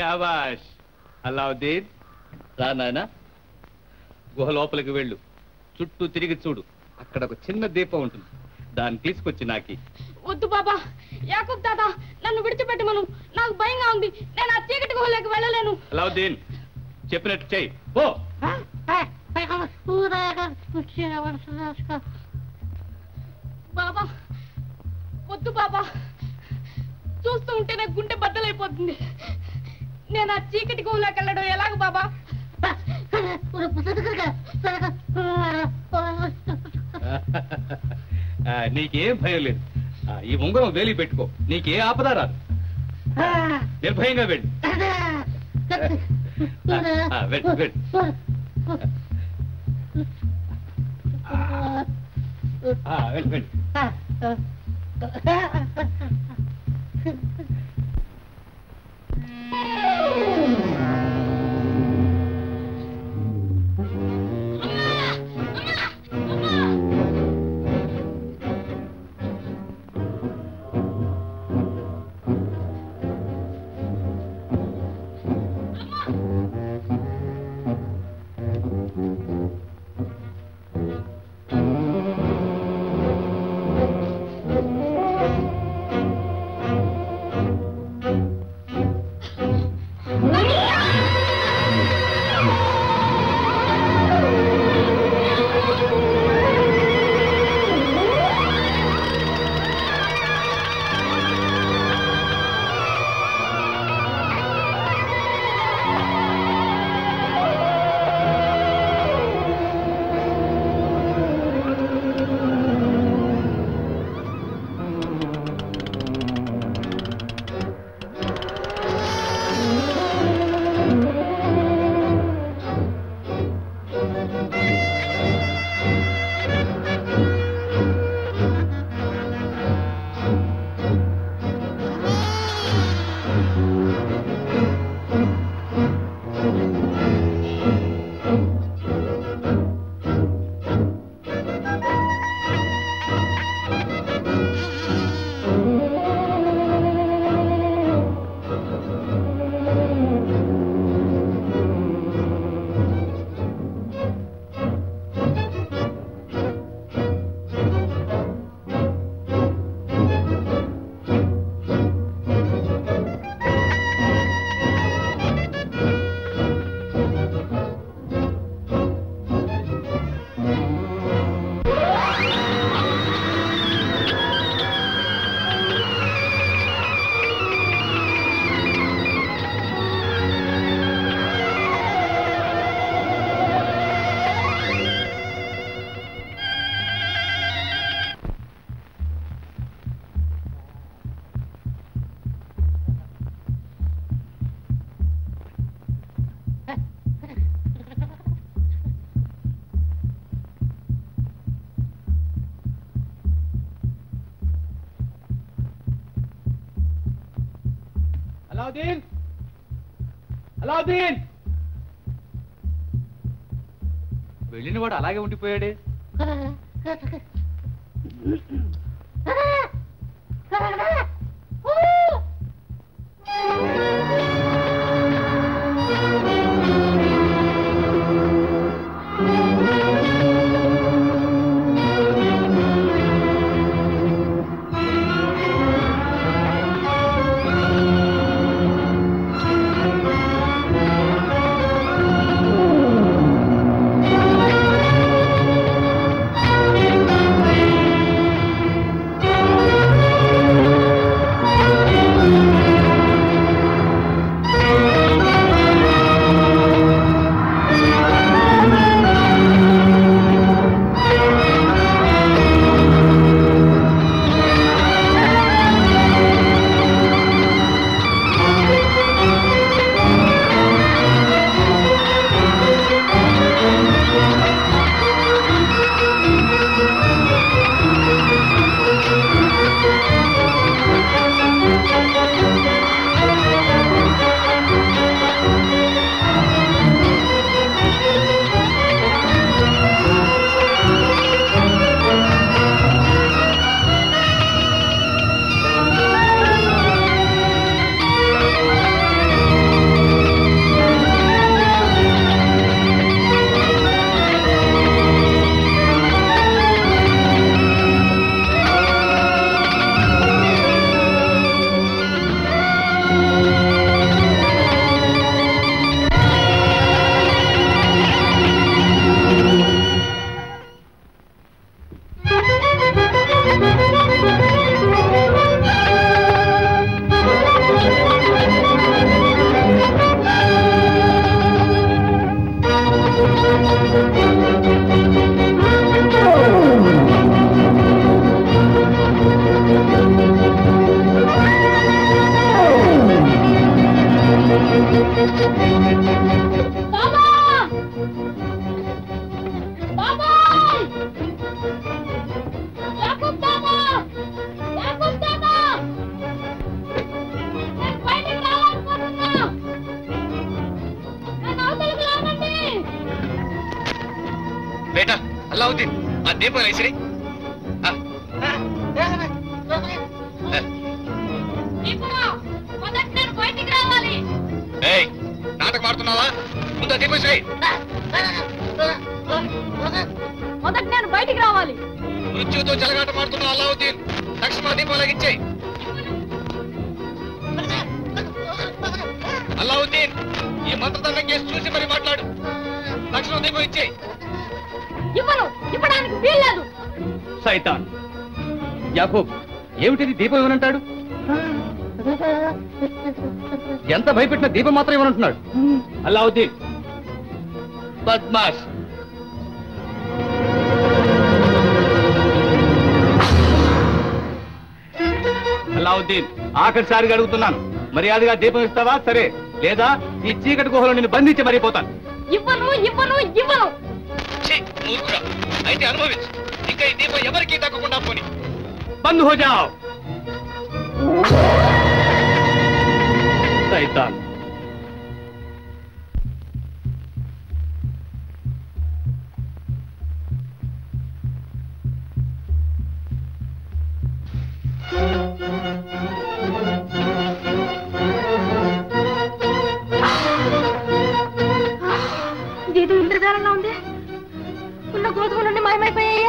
శాబాష్ అలావుద్దీన్ రా నాయనా గుహ లోపలికి వెళ్ళు చుట్టూ తిరిగి చూడు అక్కడ ఒక చిన్న దీపం ఉంటుంది దాన్ని తీసుకొచ్చి నాకి వద్దు బాబా యాకూబ్ దాదా నన్ను విడిచిపెట్టమను నాకు భయంగా ఉంది నేను ఆ చీకటి గుహలోకి వెళ్ళలేను అలావుద్దీన్ చెప్పినట్టు చెయ్యి ఓ బాబా వద్దు బాబా చూస్తూ ఉంటేనే గుండె బద్దలైపోతుంది నేను ఆ చీకటి గుహలోకి వెళ్ళడం ఎలాగ బాబా ఆ, నీకేం భయం లేదు ఆ, ఈ ఉంగరం వేలి పెట్టుకో నీకే ఆపద రాదు నిర్భయంగా వెళ్ళు ఆ, వెళ్ళు వెళ్ళు ఆ, వెళ్ళు వెళ్ళు అలావుద్దీన్ అలావుద్దీన్ వెళ్ళిన వాడు అలాగే ఉండిపోయాడే అల్లావుద్దీన్ ఆ దీపం వేసిరి దీపమా మొదట నేను బయటికి రావాలి ఏయ్ నాటకం ఆడుతున్నావా ముందు ఆ దీపం చేయి మొదట నేను బయటికి రావాలి మృత్యుతో చెలగాట మాడుతున్నావు అల్లావుద్దీన్ తక్షణ దీపం లాగిచ్చేయి అల్లావుద్దీన్ ఈ మంత్రదండం కేసు చూసి మరి మాట్లాడు తక్షణ దీపం ఇచ్చేయి ఇవ్వను ఇవ్వడానికి వీల్లేదు సైతాన్ యాకూబ్ ఏమిటిది దీపం ఇవ్వనంటాడు ఎంత భయపెట్టిన దీపం మాత్రం ఇవ్వనంటున్నాడు అల్లావుద్దీన్ బద్మాష్ అల్లావుద్దీన్ ఆఖరిసారిగా అడుగుతున్నాను మర్యాదగా దీపం ఇస్తావా సరే లేదా ఈ చీకటి గుహలో నిన్ను బంధించి మరిపోతాను ఇవ్వను ఇవ్వను ఇవ్వను అయితే అనుభవించు ఇంకా ఈ దీపం ఎవరికి తగ్గకుండా పోని బంద్ హో జాओ సైతాన్ ఇదేదో ఇంద్రజాలంలో ఉంది ఉన్న గోధుమలన్నీ మాయమైపోయాయి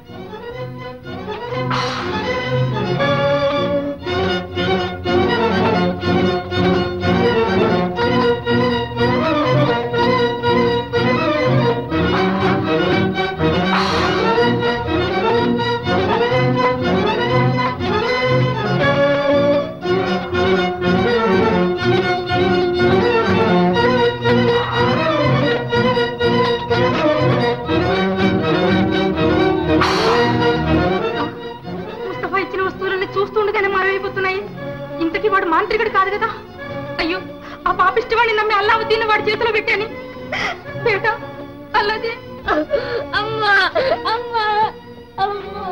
ముస్తఫా ఇచ్చిన వస్తువులన్నీ చూస్తుండగానే మాయమైపోతున్నాయి ఇంతకీ వాడు మాంత్రికుడు కాదు కదా అయ్యో ఆ పాపిష్టివాడిని నమ్మి అల్లావుద్దీన్ వాడి చేతిలో పెట్టాను బేట అల్లది అమ్మా అమ్మా అమ్మా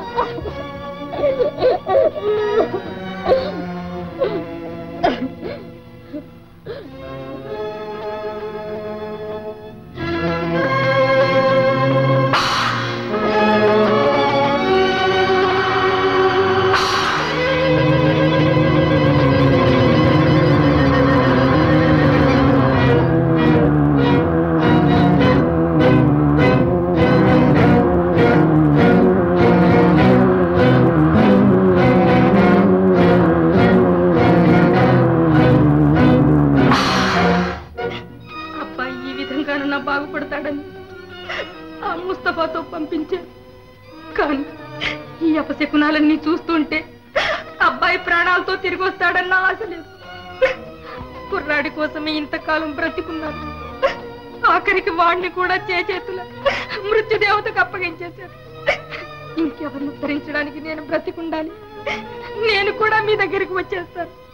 అబ్బాయి ఈ విధంగానన్నా బాగుపడతాడని ఆ ముస్తఫాతో పంపించారు కానీ ఈ అపశకునాలన్నీ చూస్తుంటే అబ్బాయి ప్రాణాలతో తిరిగి వస్తాడన్న ఆశ లేదు కుర్రాడి కోసమే ఇంతకాలం బ్రతికున్నాను ఆఖరికి వాడిని కూడా చేతుల మృత్యుదేవతకు అప్పగించేశారు ఇంకెవరిని ఉద్ధరించడానికి నేను బ్రతికుండాలి నేను కూడా మీ దగ్గరికి వచ్చేస్తాను